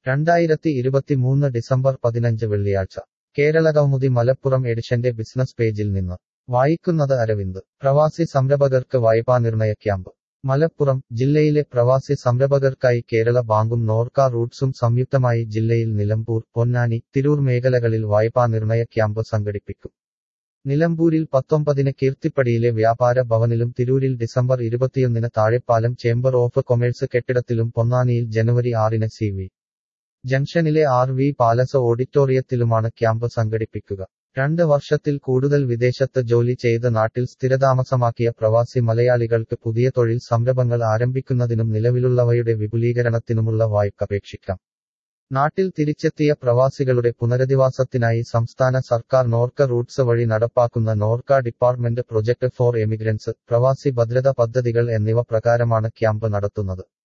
രണ്ടായിരത്തി ഇരുപത്തിമൂന്ന് ഡിസംബർ പതിനഞ്ച് വെള്ളിയാഴ്ച കേരളകൗമുദി മലപ്പുറം എഡിഷന്റെ ബിസിനസ് പേജിൽ നിന്ന് വായിക്കുന്നത് അരവിന്ദ് പ്രവാസി സംരംഭകർക്ക് വായ്പാ നിർണയ ക്യാമ്പ് മലപ്പുറം ജില്ലയിലെ പ്രവാസി സംരംഭകർക്കായി കേരള ബാങ്കും നോർക്ക റൂട്ട്സും സംയുക്തമായി ജില്ലയിൽ നിലമ്പൂർ പൊന്നാനി തിരൂർ മേഖലകളിൽ വായ്പാ നിർണയ ക്യാമ്പ് സംഘടിപ്പിക്കും നിലമ്പൂരിൽ പത്തൊമ്പതിന് കീർത്തിപ്പടിയിലെ വ്യാപാര ഭവനിലും തിരൂരിൽ ഡിസംബർ ഇരുപത്തിയൊന്നിന് താഴെപ്പാലം ചേംബർ ഓഫ് കൊമേഴ്സ് കെട്ടിടത്തിലും പൊന്നാനിയിൽ ജനുവരി ആറിന് സി വി ജംഗ്ഷനിലെ ആർ വി പാലസ് ഓഡിറ്റോറിയത്തിലുമാണ് ക്യാമ്പ് സംഘടിപ്പിക്കുക രണ്ട് വർഷത്തിൽ കൂടുതൽ വിദേശത്ത് ജോലി ചെയ്ത് നാട്ടിൽ സ്ഥിരതാമസമാക്കിയ പ്രവാസി മലയാളികൾക്ക് പുതിയ തൊഴിൽ സംരംഭങ്ങൾ ആരംഭിക്കുന്നതിനും നിലവിലുള്ളവയുടെ വിപുലീകരണത്തിനുമുള്ള വായ്പ നാട്ടിൽ തിരിച്ചെത്തിയ പ്രവാസികളുടെ പുനരധിവാസത്തിനായി സംസ്ഥാന സർക്കാർ നോർക്ക റൂട്ട്സ് വഴി നടപ്പാക്കുന്ന Norka department project for emigrants പ്രവാസി ഭദ്രത പദ്ധതികൾ എന്നിവ പ്രകാരമാണ് ക്യാമ്പ് നടത്തുന്നത്